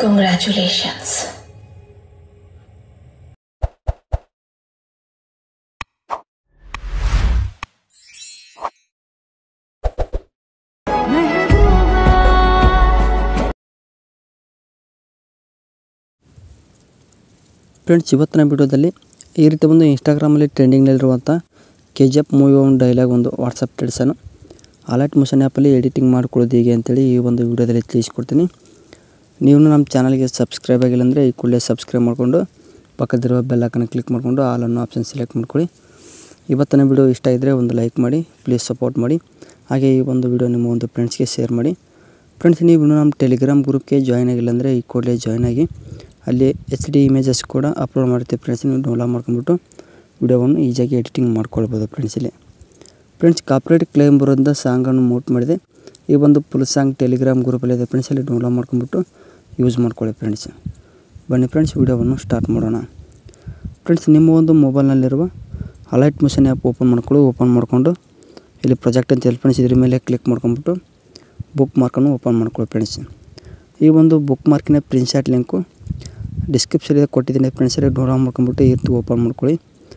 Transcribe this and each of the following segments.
Congratulations. Friends ಇವತ್ತಿನ ವಿಡಿಯೋದಲ್ಲಿ ಈ ರೀತಿ ಒಂದು ಇನ್ಸ್ಟಾಗ್ರಾಮಲ್ಲಿ ಟ್ರೆಂಡಿಂಗ್ನಲ್ಲಿರುವಂಥ ಕೆ ಜಿ ಎಫ್ ಮೂವಿ ಒಂದು ಡೈಲಾಗ್ ಒಂದು ವಾಟ್ಸಪ್ ತಿಳಿಸೋನು ಅಲರ್ಟ್ ಮೋಷನ್ ಆ್ಯಪಲ್ಲಿ ಎಡಿಟಿಂಗ್ ಮಾಡ್ಕೊಳ್ಳೋದು ಹೇಗೆ ಅಂತೇಳಿ ಈ ಒಂದು ವಿಡಿಯೋದಲ್ಲಿ ತಿಳಿಸ್ಕೊಡ್ತೀನಿ ನೀವು ನಮ್ಮ ಚಾನಲ್ಗೆ ಸಬ್ಸ್ಕ್ರೈಬ್ ಆಗಿಲ್ಲ ಅಂದರೆ ಈ ಕೂಡಲೇ ಸಬ್ಸ್ಕ್ರೈಬ್ ಮಾಡಿಕೊಂಡು ಪಕ್ಕದಿರುವ ಬೆಲ್ ಐಕನ್ ಕ್ಲಿಕ್ ಮಾಡಿಕೊಂಡು ಆಲ್ ಅನ್ನೋ ಆಪ್ಷನ್ ಸೆಲೆಕ್ಟ್ ಮಾಡ್ಕೊಳ್ಳಿ ಇವತ್ತಿನ ವಿಡಿಯೋ ಇಷ್ಟ ಇದ್ದರೆ ಒಂದು ಲೈಕ್ ಮಾಡಿ ಪ್ಲೀಸ್ ಸಪೋರ್ಟ್ ಮಾಡಿ ಹಾಗೆ ಈ ಒಂದು ವಿಡಿಯೋ ನಿಮ್ಮ ಒಂದು ಫ್ರೆಂಡ್ಸ್ಗೆ ಶೇರ್ ಮಾಡಿ ಫ್ರೆಂಡ್ಸ್ ನೀವು ಇನ್ನೂ ನಮ್ಮ ಟೆಲಿಗ್ರಾಮ್ ಗ್ರೂಪ್ಗೆ ಜಾಯ್ನ್ ಆಗಿಲ್ಲ ಅಂದರೆ ಈ ಕೂಡಲೇ ಜಾಯ್ನ್ ಆಗಿ ಅಲ್ಲಿ ಎಚ್ ಡಿ ಇಮೇಜಸ್ ಕೂಡ ಅಪ್ಲೋಡ್ ಮಾಡ್ತೀವಿ ಫ್ರೆಂಡ್ಸ್ ನೀವು ಡೌನ್ಲೋಡ್ ಮಾಡ್ಕೊಂಬಿಟ್ಟು ವಿಡಿಯೋವನ್ನು ಈಸಿಯಾಗಿ ಎಡಿಟಿಂಗ್ ಮಾಡ್ಕೊಳ್ಬೋದು ಫ್ರೆಂಡ್ಸ್ ಇಲ್ಲಿ ಫ್ರೆಂಡ್ಸ್ ಕಾಪ್ರೇಟ್ ಕ್ಲೇಮ್ ಬರೋದ್ರಿಂದ ಸಾಂಗನ್ನು ಮೋಟ್ ಮಾಡಿದೆ ಈ ಒಂದು ಫುಲ್ ಸಾಂಗ್ ಟೆಲಿಗ್ರಾಮ್ ಗ್ರೂಪಲ್ಲಿ ಇದೆ ಫ್ರೆಂಡ್ಸ್ ಅಲ್ಲಿ ಡೌನ್ಲೋಡ್ ಮಾಡ್ಕೊಂಬಿಟ್ಟು ಯೂಸ್ ಮಾಡ್ಕೊಳ್ಳಿ ಫ್ರೆಂಡ್ಸ್ ಬನ್ನಿ ಫ್ರೆಂಡ್ಸ್ ವಿಡಿಯೋವನ್ನು ಸ್ಟಾರ್ಟ್ ಮಾಡೋಣ ಫ್ರೆಂಡ್ಸ್ ನಿಮ್ಮ ಒಂದು ಮೊಬೈಲ್ನಲ್ಲಿರುವ ಅಲರ್ಟ್ ಮಿಷನ್ ಆ್ಯಪ್ ಓಪನ್ ಮಾಡ್ಕೊಳ್ಳಿ ಓಪನ್ ಮಾಡಿಕೊಂಡು ಇಲ್ಲಿ ಪ್ರಾಜೆಕ್ಟ್ ಅಂತ ಹೇಳಿ ಫ್ರೆಂಡ್ಸ್ ಇದ್ರ ಮೇಲೆ ಕ್ಲಿಕ್ ಮಾಡ್ಕೊಂಬಿಟ್ಟು ಬುಕ್ ಮಾರ್ಕನ್ನು ಓಪನ್ ಮಾಡ್ಕೊಳ್ಳಿ ಫ್ರೆಂಡ್ಸ್ ಈ ಒಂದು ಬುಕ್ ಮಾರ್ಕಿನ ಪ್ರಿನ್ಶಾಟ್ ಲಿಂಕು ಡಿಸ್ಕ್ರಿಪ್ಷನ್ಗೆ ಕೊಟ್ಟಿದ್ದೀನಿ ಫ್ರೆಂಡ್ಸ್ ಅಲ್ಲಿ ಡೌನ್ಲೋಡ್ ಮಾಡ್ಕೊಂಬಿಟ್ಟು ಈ ರೀತಿ ಓಪನ್ ಮಾಡ್ಕೊಳ್ಳಿ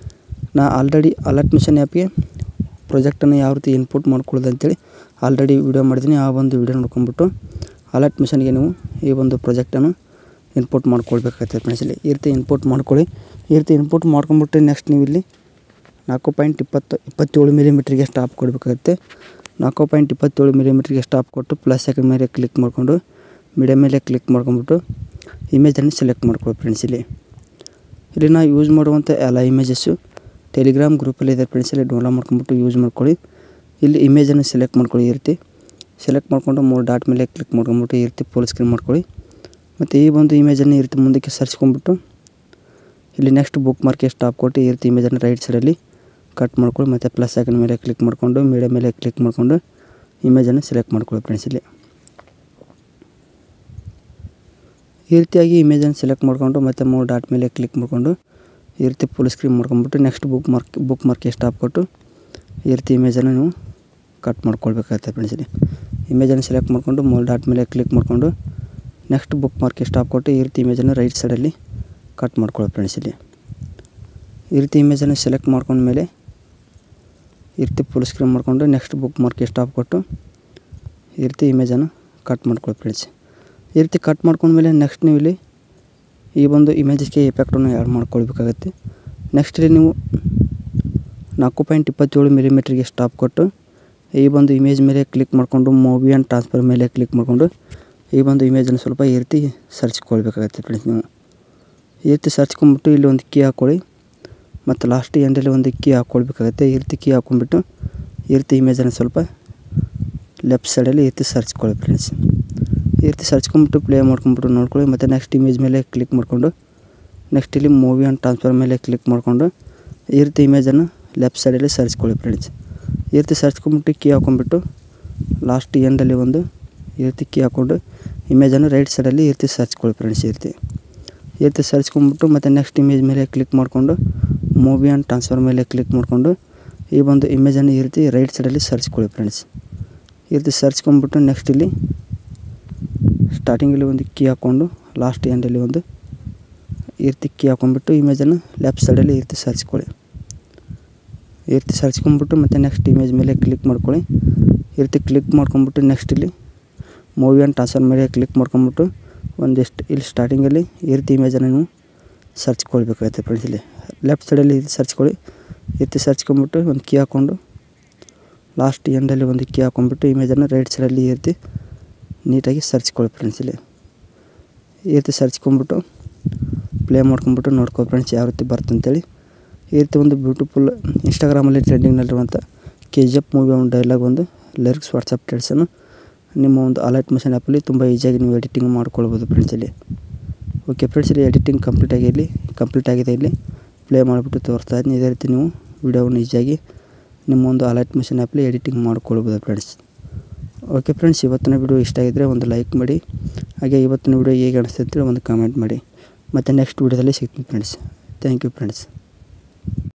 ನಾ ಆಲ್ರೆಡಿ ಅಲರ್ಟ್ ಮಿಷನ್ ಆ್ಯಪ್ಗೆ ಪ್ರಾಜೆಕ್ಟನ್ನು ಯಾವ ರೀತಿ ಇನ್ಪುಟ್ ಮಾಡ್ಕೊಳ್ಳೋದು ಅಂತೇಳಿ ಆಲ್ರೆಡಿ ವಿಡಿಯೋ ಮಾಡಿದ್ದೀನಿ ಆ ಒಂದು ವಿಡಿಯೋ ನೋಡ್ಕೊಂಬಿಟ್ಟು ಅಲರ್ಟ್ ಮಿಷನ್ಗೆ ನೀವು ಈ ಒಂದು ಪ್ರಾಜೆಕ್ಟನ್ನು ಇನ್ಪುಟ್ ಮಾಡ್ಕೊಳ್ಬೇಕಾಗ್ತದೆ ಫ್ರೆಂಡ್ಸ್ ಇಲ್ಲಿ ಈ ರೀತಿ ಇನ್ಪುಟ್ ಮಾಡ್ಕೊಳ್ಳಿ ಈ ರೀತಿ ಇನ್ಪುಟ್ ಮಾಡ್ಕೊಂಬಿಟ್ಟು ನೆಕ್ಸ್ಟ್ ನೀವು ಇಲ್ಲಿ ನಾಲ್ಕು ಪಾಯಿಂಟ್ ಇಪ್ಪತ್ತು ಇಪ್ಪತ್ತೇಳು ಮಿಲಿಮೀಟ್ರಿಗೆ ಸ್ಟಾಪ್ ಕೊಡಬೇಕಾಗುತ್ತೆ ನಾಲ್ಕು ಪಾಯಿಂಟ್ ಇಪ್ಪತ್ತೇಳು ಮಿಲಿಮೀಟ್ರಿಗೆ ಸ್ಟಾಪ್ ಕೊಟ್ಟು ಪ್ಲಸ್ ಸೆಕೆಂಡ್ ಮೇಲೆ ಕ್ಲಿಕ್ ಮಾಡಿಕೊಂಡು ಮೀಡಿಯಮ್ ಮೇಲೆ ಕ್ಲಿಕ್ ಮಾಡ್ಕೊಂಬಿಟ್ಟು ಇಮೇಜನ್ನು ಸೆಲೆಕ್ಟ್ ಮಾಡ್ಕೊಳ್ಳಿ ಫ್ರೆಂಡ್ಸ್ ಇಲ್ಲಿ ಇಲ್ಲಿ ನಾವು ಯೂಸ್ ಮಾಡುವಂಥ ಎಲ್ಲ ಇಮೇಜಸ್ಸು ಟೆಲಿಗ್ರಾಮ್ ಗ್ರೂಪಲ್ಲಿ ಇದೆ ಫ್ರೆಂಡ್ಸ್ ಇಲ್ಲಿ ಡೌನ್ಲೋಡ್ ಮಾಡ್ಕೊಂಬಿಟ್ಟು ಯೂಸ್ ಮಾಡ್ಕೊಳ್ಳಿ ಇಲ್ಲಿ ಇಮೇಜನ್ನು ಸೆಲೆಕ್ಟ್ ಮಾಡ್ಕೊಳ್ಳಿ ಈ ರೀತಿ ಸೆಲೆಕ್ಟ್ ಮಾಡಿಕೊಂಡು ಮೂರು ಡಾಟ್ ಮೇಲೆ ಕ್ಲಿಕ್ ಮಾಡ್ಕೊಂಬಿಟ್ಟು ಈ ರೀತಿ ಫುಲ್ ಸ್ಕ್ರೀನ್ ಮಾಡ್ಕೊಳ್ಳಿ ಮತ್ತು ಈ ಒಂದು ಇಮೇಜನ್ನು ಈ ರೀತಿ ಮುಂದಕ್ಕೆ ಸರ್ಚ್ಕೊಂಡ್ಬಿಟ್ಟು ಇಲ್ಲಿ ನೆಕ್ಸ್ಟ್ ಬುಕ್ ಮಾರ್ಕೆ ಸ್ಟಾಪ್ ಕೊಟ್ಟು ಈ ರೀತಿ ಇಮೇಜನ್ನು ರೈಟ್ ಸೈಡಲ್ಲಿ ಕಟ್ ಮಾಡ್ಕೊಳ್ಳಿ ಮತ್ತು ಪ್ಲಸ್ ಸೆಕೆಂಡ್ ಮೇಲೆ ಕ್ಲಿಕ್ ಮಾಡಿಕೊಂಡು ಮೀಡಿಯಮ್ ಮೇಲೆ ಕ್ಲಿಕ್ ಮಾಡಿಕೊಂಡು ಇಮೇಜನ್ನು ಸೆಲೆಕ್ಟ್ ಮಾಡ್ಕೊಳ್ಳಿ ಫ್ರೆಂಡ್ಸ್ ಇಲ್ಲಿ ಈ ರೀತಿಯಾಗಿ ಇಮೇಜನ್ನು ಸೆಲೆಕ್ಟ್ ಮಾಡಿಕೊಂಡು ಮತ್ತು ಮೂರು ಡಾಟ್ ಮೇಲೆ ಕ್ಲಿಕ್ ಮಾಡಿಕೊಂಡು ಈ ರೀತಿ ಫುಲ್ ಸ್ಕ್ರೀನ್ ಮಾಡ್ಕೊಂಬಿಟ್ಟು ನೆಕ್ಸ್ಟ್ ಬುಕ್ ಮಾರ್ಕ್ ಬುಕ್ ಮಾರ್ಕೆ ಸ್ಟಾಪ್ ಕೊಟ್ಟು ಈ ರೀತಿ ಇಮೇಜನ್ನು ನೀವು ಕಟ್ ಮಾಡ್ಕೊಳ್ಬೇಕಾಗುತ್ತೆ ಫ್ರೆಂಡ್ಸ್ ಇಲ್ಲಿ ಇಮೇಜನ್ನು ಸೆಲೆಕ್ಟ್ ಮಾಡಿಕೊಂಡು ಮೂರು ಡಾಟ್ ಮೇಲೆ ಕ್ಲಿಕ್ ಮಾಡಿಕೊಂಡು ನೆಕ್ಸ್ಟ್ ಬುಕ್ ಮಾರ್ಕೆ ಸ್ಟಾಪ್ ಕೊಟ್ಟು ಈ ರೀತಿ ಇಮೇಜನ್ನು ರೈಟ್ ಸೈಡಲ್ಲಿ ಕಟ್ ಮಾಡ್ಕೊಳ್ಳಿ ಫ್ರೆಂಡ್ಸ್ ಇಲ್ಲಿ ಈ ರೀತಿ ಇಮೇಜನ್ನು ಸೆಲೆಕ್ಟ್ ಮಾಡ್ಕೊಂಡ್ಮೇಲೆ ಈ ರೀತಿ ಫುಲ್ ಸ್ಕ್ರೀನ್ ಮಾಡಿಕೊಂಡು ನೆಕ್ಸ್ಟ್ ಬುಕ್ ಮಾರ್ಕೆ ಸ್ಟಾಪ್ ಕೊಟ್ಟು ಈ ರೀತಿ ಇಮೇಜನ್ನು ಕಟ್ ಮಾಡ್ಕೊಳ್ಳಿ ಫ್ರೆಂಡ್ಸ್ ಈ ರೀತಿ ಕಟ್ ಮಾಡ್ಕೊಂಡ್ಮೇಲೆ ನೆಕ್ಸ್ಟ್ ನೀವು ಇಲ್ಲಿ ಈ ಒಂದು ಇಮೇಜಸ್ಗೆ ಎಫೆಕ್ಟನ್ನು ಆ್ಯಡ್ ಮಾಡ್ಕೊಳ್ಬೇಕಾಗತ್ತೆ ನೆಕ್ಸ್ಟ್ ಇಲ್ಲಿ ನೀವು ನಾಲ್ಕು ಪಾಯಿಂಟ್ ಇಪ್ಪತ್ತೇಳು ಮಿಲಿಮೀಟ್ರಿಗೆ ಸ್ಟಾಪ್ ಕೊಟ್ಟು ಈ ಒಂದು ಇಮೇಜ್ ಮೇಲೆ ಕ್ಲಿಕ್ ಮಾಡಿಕೊಂಡು ಮೂವಿ ಆ್ಯಂಡ್ ಟ್ರಾನ್ಸ್ಫರ್ ಮೇಲೆ ಕ್ಲಿಕ್ ಮಾಡಿಕೊಂಡು ಈ ಒಂದು ಇಮೇಜನ್ನು ಸ್ವಲ್ಪ ಈ ರೀತಿ ಸರ್ಚ್ಕೊಳ್ಬೇಕಾಗತ್ತೆ ಫ್ರೆಂಡ್ಸ್ ನೀವು ಈ ರೀತಿ ಸರ್ಚ್ಕೊಂಡ್ಬಿಟ್ಟು ಇಲ್ಲಿ ಒಂದು ಕೀ ಹಾಕ್ಕೊಳ್ಳಿ ಮತ್ತು ಲಾಸ್ಟ್ ಎಂಡಲ್ಲಿ ಒಂದು ಕೀ ಹಾಕ್ಕೊಳ್ಬೇಕಾಗತ್ತೆ ಈ ರೀತಿ ಕೀ ಹಾಕ್ಕೊಂಡ್ಬಿಟ್ಟು ಈ ರೀತಿ ಇಮೇಜನ್ನು ಸ್ವಲ್ಪ ಲೆಫ್ಟ್ ಸೈಡಲ್ಲಿ ಈ ರೀತಿ ಸರ್ಚ್ಕೊಳ್ಳಿ ಫ್ರೆಂಡ್ಸ್ ಈ ರೀತಿ ಸರ್ಚ್ಕೊಂಬಿಟ್ಟು ಪ್ಲೇ ಮಾಡ್ಕೊಂಬಿಟ್ಟು ನೋಡ್ಕೊಳ್ಳಿ ಮತ್ತು ನೆಕ್ಸ್ಟ್ ಇಮೇಜ್ ಮೇಲೆ ಕ್ಲಿಕ್ ಮಾಡಿಕೊಂಡು ನೆಕ್ಸ್ಟ್ ಇಲ್ಲಿ ಮೂವಿ ಆ್ಯಂಡ್ ಟ್ರಾನ್ಸ್ಫರ್ ಮೇಲೆ ಕ್ಲಿಕ್ ಮಾಡಿಕೊಂಡು ಈ ರೀತಿ ಇಮೇಜನ್ನು ಲೆಫ್ಟ್ ಸೈಡಲ್ಲಿ ಸರ್ಚ್ಕೊಳ್ಳಿ ಫ್ರೆಂಡ್ಸ್ ಈ ರೀತಿ ಸರ್ಚ್ಕೊಂಬಿಟ್ಟು ಕೀ ಹಾಕ್ಕೊಂಬಿಟ್ಟು ಲಾಸ್ಟ್ ಎಂಡಲ್ಲಿ ಒಂದು ಈ ರೀತಿ ಕೀ ಹಾಕ್ಕೊಂಡು ಇಮೇಜನ್ನು ರೈಟ್ ಸೈಡಲ್ಲಿ ಈ ರೀತಿ ಸರ್ಚ್ಕೊಳ್ಳಿ ಫ್ರೆಂಡ್ಸ್ ಈ ರೀತಿ ಈ ರೀತಿ ಸರ್ಚ್ಕೊಂಬಿಟ್ಟು ಮತ್ತು ನೆಕ್ಸ್ಟ್ ಇಮೇಜ್ ಮೇಲೆ ಕ್ಲಿಕ್ ಮಾಡಿಕೊಂಡು ಮೂವಿ ಆ್ಯಂಡ್ ಟ್ರಾನ್ಸ್ಫರ್ ಮೇಲೆ ಕ್ಲಿಕ್ ಮಾಡಿಕೊಂಡು ಈ ಒಂದು ಇಮೇಜನ್ನು ಈ ರೀತಿ ರೈಟ್ ಸೈಡಲ್ಲಿ ಸರ್ಚ್ಕೊಳ್ಳಿ ಫ್ರೆಂಡ್ಸ್ ಈ ರೀತಿ ಸರ್ಚ್ಕೊಂಬಿಟ್ಟು ನೆಕ್ಸ್ಟ್ ಇಲ್ಲಿ ಸ್ಟಾರ್ಟಿಂಗಲ್ಲಿ ಒಂದು ಕೀ ಹಾಕ್ಕೊಂಡು ಲಾಸ್ಟ್ ಎಂಡಲ್ಲಿ ಒಂದು ಈ ರೀತಿ ಕೀ ಹಾಕ್ಕೊಂಡ್ಬಿಟ್ಟು ಇಮೇಜನ್ನು ಲೆಫ್ಟ್ ಸೈಡಲ್ಲಿ ಈ ರೀತಿ ಸರ್ಚ್ಕೊಳ್ಳಿ ಈ ರೀತಿ ಸರ್ಚ್ಕೊಂಡ್ಬಿಟ್ಟು ಮತ್ತು ನೆಕ್ಸ್ಟ್ ಇಮೇಜ್ ಮೇಲೆ ಕ್ಲಿಕ್ ಮಾಡ್ಕೊಳ್ಳಿ ಈ ರೀತಿ ಕ್ಲಿಕ್ ಮಾಡ್ಕೊಂಬಿಟ್ಟು ನೆಕ್ಸ್ಟ್ ಇಲ್ಲಿ ಮೂವಿ ಆ್ಯಂಡ್ ಟ್ರಾನ್ಸ್ಫರ್ ಮೇಲೆ ಕ್ಲಿಕ್ ಮಾಡ್ಕೊಂಬಿಟ್ಟು ಒಂದಿಷ್ಟು ಇಲ್ಲಿ ಸ್ಟಾರ್ಟಿಂಗಲ್ಲಿ ಈ ರೀತಿ ಇಮೇಜನ್ನು ನೀವು ಸರ್ಚ್ಕೊಳ್ಬೇಕಾಗುತ್ತೆ ಫ್ರೆಂಡ್ಸ್ ಇಲ್ಲಿ ಲೆಫ್ಟ್ ಸೈಡಲ್ಲಿ ಇದು ಸರ್ಚ್ಕೊಳ್ಳಿ ಈ ರೀತಿ ಸರ್ಚ್ಕೊಂಬಿಟ್ಟು ಒಂದು ಕೀ ಹಾಕ್ಕೊಂಡು ಲಾಸ್ಟ್ ಎಂಡಲ್ಲಿ ಒಂದು ಕೀ ಹಾಕ್ಕೊಂಬಿಟ್ಟು ಇಮೇಜನ್ನು ರೈಟ್ ಸೈಡಲ್ಲಿ ಈ ರೀತಿ ನೀಟಾಗಿ ಸರ್ಚ್ಕೊಳ್ಳಿ ಫ್ರೆಂಡ್ಸ್ ಇಲ್ಲಿ ಈ ರೀತಿ ಸರ್ಚ್ಕೊಂಬಿಟ್ಟು ಪ್ಲೇ ಮಾಡ್ಕೊಂಬಿಟ್ಟು ನೋಡ್ಕೊ ಫ್ರೆಂಡ್ಸ್ ಯಾವ ರೀತಿ ಬರುತ್ತೆ ಅಂತೇಳಿ ಈ ರೀತಿ ಒಂದು ಬ್ಯೂಟಿಫುಲ್ ಇನ್ಸ್ಟಾಗ್ರಾಮಲ್ಲಿ ಟ್ರೆಂಡಿಂಗ್ನಲ್ಲಿರುವಂಥ ಕೆ ಜಿ ಎಫ್ ಮೂವಿ ಒಂದು ಡೈಲಾಗ್ ಒಂದು ಲಿರಿಕ್ಸ್ ವಾಟ್ಸಪ್ ಟೆಲ್ಸನ್ನು ನಿಮ್ಮ ಒಂದು ಅಲರ್ಟ್ ಮಿಷನ್ ಆ್ಯಪಲ್ಲಿ ತುಂಬ ಈಸಿಯಾಗಿ ನೀವು ಎಡಿಟಿಂಗ್ ಮಾಡ್ಕೊಳ್ಬೋದು ಫ್ರೆಂಡ್ಸ್ ಇಲ್ಲಿ ಓಕೆ ಫ್ರೆಂಡ್ಸ್ ಇಲ್ಲಿ ಎಡಿಟಿಂಗ್ ಕಂಪ್ಲೀಟ್ ಆಗಿ ಇಲ್ಲಿ ಕಂಪ್ಲೀಟ್ ಆಗಿದೆ ಇಲ್ಲಿ ಪ್ಲೇ ಮಾಡಿಬಿಟ್ಟು ತೋರಿಸ್ತಾ ಇದ್ದೀನಿ ಇದೇ ರೀತಿ ನೀವು ವಿಡಿಯೋವನ್ನು ಈಸಿಯಾಗಿ ನಿಮ್ಮ ಒಂದು ಅಲರ್ಟ್ ಮಿಷನ್ ಆ್ಯಪಲ್ಲಿ ಎಡಿಟಿಂಗ್ ಮಾಡ್ಕೊಳ್ಬೋದು ಫ್ರೆಂಡ್ಸ್ ಓಕೆ ಫ್ರೆಂಡ್ಸ್ ಇವತ್ತಿನ ವಿಡಿಯೋ ಇಷ್ಟ ಆಗಿದ್ದರೆ ಒಂದು ಲೈಕ್ ಮಾಡಿ ಹಾಗೆ ಇವತ್ತಿನ ವಿಡಿಯೋ ಹೇಗೆ ಅನಿಸ್ತೈತೆ ಅಂತೇಳಿ ಒಂದು ಕಾಮೆಂಟ್ ಮಾಡಿ ಮತ್ತು ನೆಕ್ಸ್ಟ್ ವಿಡಿಯೋದಲ್ಲಿ ಸಿಗ್ತೀನಿ ಫ್ರೆಂಡ್ಸ್ ಥ್ಯಾಂಕ್ ಯು ಫ್ರೆಂಡ್ಸ್